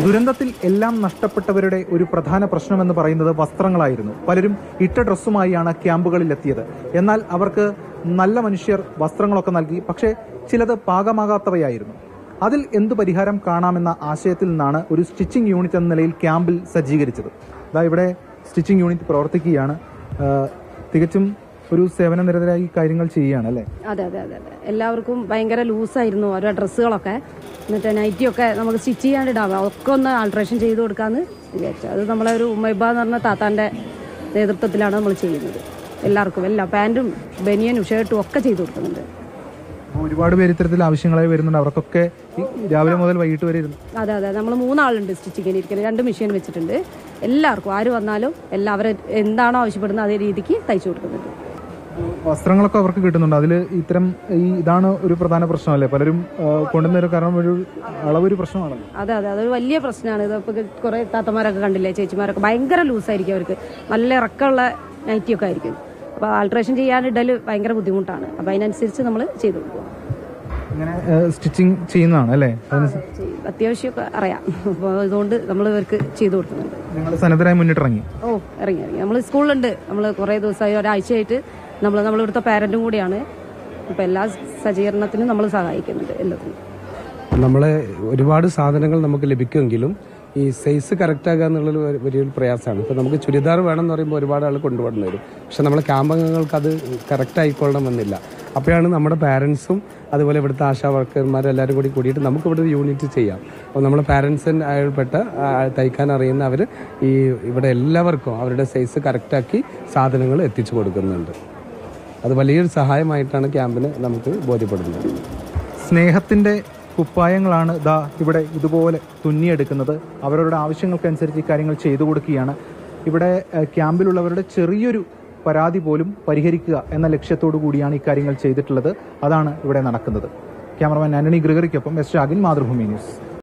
ദുരന്തത്തിൽ എല്ലാം നഷ്ടപ്പെട്ടവരുടെ ഒരു പ്രധാന പ്രശ്നമെന്ന് പറയുന്നത് വസ്ത്രങ്ങളായിരുന്നു പലരും ഇട്ട ഡ്രസ്സുമായാണ് ക്യാമ്പുകളിൽ എത്തിയത് എന്നാൽ അവർക്ക് നല്ല മനുഷ്യർ വസ്ത്രങ്ങളൊക്കെ നൽകി പക്ഷേ ചിലത് പാകമാകാത്തവയായിരുന്നു അതിൽ എന്തു പരിഹാരം കാണാമെന്ന ആശയത്തിൽ നിന്നാണ് ഒരു സ്റ്റിച്ചിങ് യൂണിറ്റ് എന്ന നിലയിൽ ക്യാമ്പിൽ സജ്ജീകരിച്ചത് ഇതാ ഇവിടെ സ്റ്റിച്ചിങ് യൂണിറ്റ് പ്രവർത്തിക്കുകയാണ് ആ, തികച്ചും ഒരു സേവന നിരതരായി കാര്യങ്ങൾ ചെയ്യുകയാണ് അല്ലേ അതെ അതെ അതെ അതെ എല്ലാവർക്കും ഭയങ്കര ലൂസായിരുന്നു ഓരോ ഡ്രസ്സുകളൊക്കെ എന്നിട്ട് നൈറ്റിയൊക്കെ നമുക്ക് സ്റ്റിച്ച് ചെയ്യാണ്ട് ഇടാം ഒക്കെ ഒന്ന് ആൾട്രേഷൻ ചെയ്ത് കൊടുക്കാമെന്ന് വിചാരിച്ചു അത് നമ്മളെ ഒരു ഉമ്മൈബ എന്ന് പറഞ്ഞ താത്താൻ്റെ നേതൃത്വത്തിലാണ് നമ്മൾ ചെയ്യുന്നത് എല്ലാവർക്കും എല്ലാ പാൻറ്റും ബനിയനും ഷർട്ടും ഒക്കെ ചെയ്ത് കൊടുക്കുന്നുണ്ട് അപ്പോൾ ഒരുപാട് പേര് ഇത്തരത്തിൽ ആവശ്യങ്ങളായി വരുന്നുണ്ട് അവർക്കൊക്കെ ഈ രാവിലെ മുതൽ വൈകിട്ട് വരെ ഇരുന്ന് അതെ അതെ നമ്മൾ മൂന്നാളുണ്ട് സ്റ്റിച്ചിങ്ങിന് ഇരിക്കുന്നത് രണ്ട് മെഷീൻ വെച്ചിട്ടുണ്ട് എല്ലാവർക്കും ആര് വന്നാലും എല്ലാവരും എന്താണോ ആവശ്യപ്പെടുന്നത് അതേ രീതിക്ക് തയ്ച്ചു കൊടുക്കുന്നുണ്ട് വസ്ത്രങ്ങളൊക്കെ അവർക്ക് കിട്ടുന്നുണ്ട് അതിൽ ഇത്തരം ഈ ഇതാണ് ഒരു പ്രധാന പ്രശ്നമല്ലേ പലരും ആ, കൊണ്ടുവന്നൊരു കാരണം ഒരു അളവൊരു പ്രശ്നമാണല്ലോ അതെ അതെ അതൊരു വലിയ പ്രശ്നമാണ് ഇത് ഇപ്പോൾ കുറേ താത്തമാരൊക്കെ കണ്ടില്ലേ ചേച്ചിമാരൊക്കെ ഭയങ്കര ലൂസായിരിക്കും അവർക്ക് നല്ല ഇറക്കമുള്ള നൈറ്റിയൊക്കെ ആയിരിക്കും അപ്പോൾ ആൾട്രേഷൻ ചെയ്യാൻ ഇടൽ ഭയങ്കര ബുദ്ധിമുട്ടാണ് അപ്പോൾ അതിനനുസരിച്ച് നമ്മൾ ചെയ്തു കൊടുക്കും ഇങ്ങനെ സ്റ്റിച്ചിങ് ചെയ്യുന്നതാണ് അല്ലേ അതിന് ചെയ്യും. അത്യാവശ്യമൊക്കെ അറിയാം അപ്പോൾ അതുകൊണ്ട് നമ്മൾ ഇവർക്ക് ചെയ്തു കൊടുക്കുന്നുണ്ട് നിങ്ങൾ സന്നദ്ധരായി മുന്നിട്ടിറങ്ങി ഓ ഇറങ്ങി ഇറങ്ങി നമ്മൾ സ്കൂളിലുണ്ട് നമ്മൾ കുറേ ദിവസമായി ഒരാഴ്ചയായിട്ട് നമ്മൾ നമ്മളിവിടുത്തെ പാരൻറ്റും കൂടിയാണ് അപ്പോൾ എല്ലാ സജ്ജീകരണത്തിനും നമ്മൾ സഹായിക്കുന്നുണ്ട് എല്ലാത്തിനും നമ്മൾ ഒരുപാട് സാധനങ്ങൾ നമുക്ക് ലഭിക്കുമെങ്കിലും ഈ സൈസ് കറക്റ്റ് ആകുക എന്നുള്ളത് ഒരു വലിയൊരു പ്രയാസമാണ് ഇപ്പൊ നമുക്ക് ചുരിദാർ വേണമെന്ന് പറയുമ്പോൾ ഒരുപാട് ആൾ കൊണ്ടുപോകുന്ന വരും പക്ഷെ നമ്മളെ ക്യാമ്പംഗങ്ങൾക്ക് അത് കറക്റ്റ് ആയിക്കൊള്ളണമെന്നില്ല അപ്പോഴാണ് നമ്മുടെ പാരൻസും അതുപോലെ ഇവിടുത്തെ ആശാ വർക്കർമാർ എല്ലാവരും കൂടി കൂടിയിട്ട് നമുക്ക് ഇവിടെ ഒരു യൂണിറ്റ് ചെയ്യാം അപ്പോൾ നമ്മളെ പാരൻസിന് അയാൾപ്പെട്ട ആ, തയ്ക്കാൻ അറിയുന്ന അവർ ഈ ഇവിടെ എല്ലാവർക്കും അവരുടെ സൈസ് കറക്റ്റാക്കി സാധനങ്ങൾ എത്തിച്ചു കൊടുക്കുന്നുണ്ട് അത് വലിയൊരു സഹായമായിട്ടാണ് ക്യാമ്പിന് നമുക്ക് ബോധ്യപ്പെടുന്നത് സ്നേഹത്തിന്റെ കുപ്പായങ്ങളാണ് ദാ ഇവിടെ ഇതുപോലെ തുന്നിയെടുക്കുന്നത് അവരവരുടെ ആവശ്യങ്ങൾക്കനുസരിച്ച് ഇക്കാര്യങ്ങൾ ചെയ്തു കൊടുക്കുകയാണ് ഇവിടെ ഏഹ്, ക്യാമ്പിലുള്ളവരുടെ ചെറിയൊരു പരാതി പോലും പരിഹരിക്കുക എന്ന ലക്ഷ്യത്തോടു കൂടിയാണ് ഇക്കാര്യങ്ങൾ ചെയ്തിട്ടുള്ളത് അതാണ് ഇവിടെ നടക്കുന്നത് ക്യാമറമാൻ ആന്റണി ഗ്രിഗറിക്കൊപ്പം എസ് ഷാഗിൻ മാതൃഭൂമി ന്യൂസ്